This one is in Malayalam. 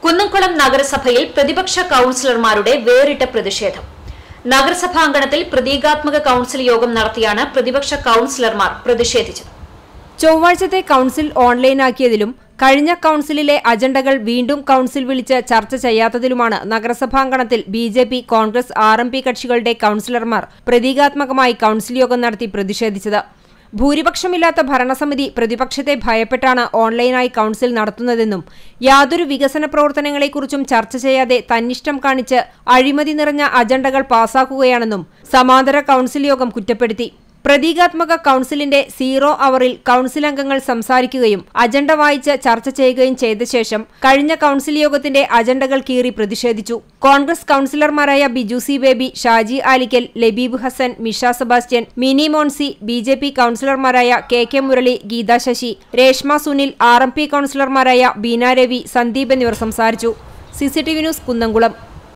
കുന്നംകുളം നഗരസഭയിൽ പ്രതിപക്ഷ കൌൺസിലർമാരുടെ വേറിട്ട പ്രതിഷേധം നഗരസഭാ അങ്കണത്തിൽ പ്രതീകാത്മക കൌൺസിൽ യോഗം നടത്തിയാണ് പ്രതിപക്ഷ കൌൺസിലർമാർ പ്രതിഷേധിച്ചത് ചൊവ്വാഴ്ചത്തെ കൌൺസിൽ ഓൺലൈനാക്കിയതിലും കഴിഞ്ഞ കൌൺസിലിലെ അജണ്ടകൾ വീണ്ടും കൌൺസിൽ വിളിച്ച് ചർച്ച ചെയ്യാത്തതിലുമാണ് നഗരസഭാങ്കണത്തിൽ B J P Congress R M P കക്ഷികളുടെ കൌൺസിലർമാർ പ്രതീകാത്മകമായി കൌൺസിൽ യോഗം നടത്തി പ്രതിഷേധിച്ചത് ഭൂരിപക്ഷമില്ലാത്ത ഭരണസമിതി പ്രതിപക്ഷത്തെ ഭയപ്പെട്ടാണ് ഓൺലൈനായി കൌൺസിൽ നടത്തുന്നതെന്നും യാതൊരു വികസന പ്രവർത്തനങ്ങളെക്കുറിച്ചും ചർച്ച ചെയ്യാതെ തന്നിഷ്ടം കാണിച്ച് അഴിമതി നിറഞ്ഞ അജണ്ടകൾ പാസാക്കുകയാണെന്നും സമാന്തര കൌൺസിൽ യോഗം കുറ്റപ്പെടുത്തി പ്രതീകാത്മക കൌൺസിലിന്റെ സീറോ അവറിൽ കൌൺസിൽ അംഗങ്ങൾ സംസാരിക്കുകയും അജണ്ട വായിച്ച് ചർച്ച ചെയ്യുകയും ചെയ്ത ശേഷം കഴിഞ്ഞ കൌൺസിൽ യോഗത്തിന്റെ അജണ്ടകൾ കീറി പ്രതിഷേധിച്ചു കോൺഗ്രസ് കൌൺസിലർമാരായ Biju C Baby Shaji Alikkal Labeeb Hasan Misha Sebastian Mini Moncy B J P കൌൺസിലർമാരായ K K Murali Geetha Sasi Reshma Sunil R M P കൌൺസിലർമാരായ ബീന രവി സന്ദീപ് എന്നിവർ സംസാരിച്ചു സിസിടിവി ന്യൂസ് കുന്നംകുളം